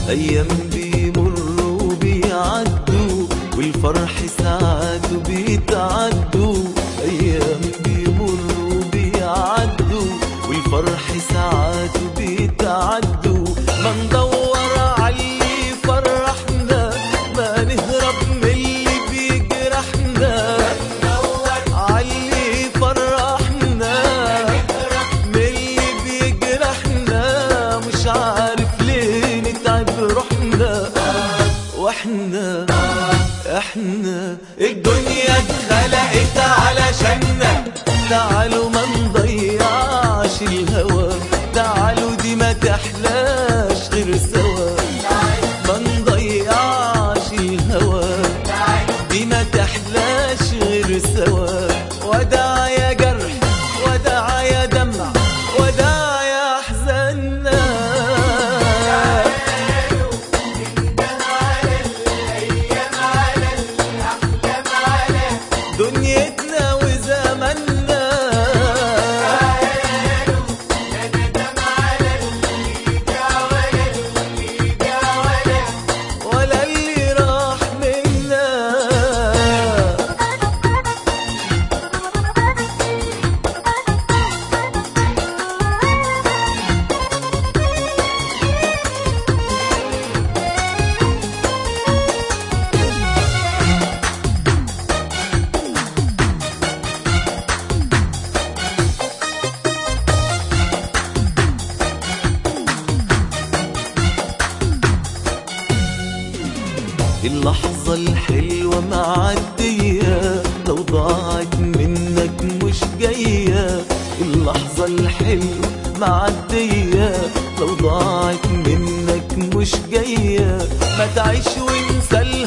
أيام بيمروا بيعدوا والفرح ساعات بيتعدوا أيام بيمروا بيعدوا والفرح ساعات بيتعدوا ما ندور عاللي فرحنا ما نهرب من اللي بيجرحنا عاللي فرحنا من اللي بيجرحنا مش عارف ليه نتعب روحنا واحنا احنا الدنيا اتخلقت علشاننا تعالوا ما نضيعش الهوى تعالوا دي ما تحلاش غير سوا ما نضيعش الهوى دي ما تحلاش غير سوا وداع يا جرح وداع يا دمع وداع يا احزاننا دنيتنا وزمننا ولا اللي راح منا اللحظة الحلوة معدية لو ضاعت منك مش جاية اللحظة الحلوة معدية لو ضاعت منك مش جاية ما تعيش وانسى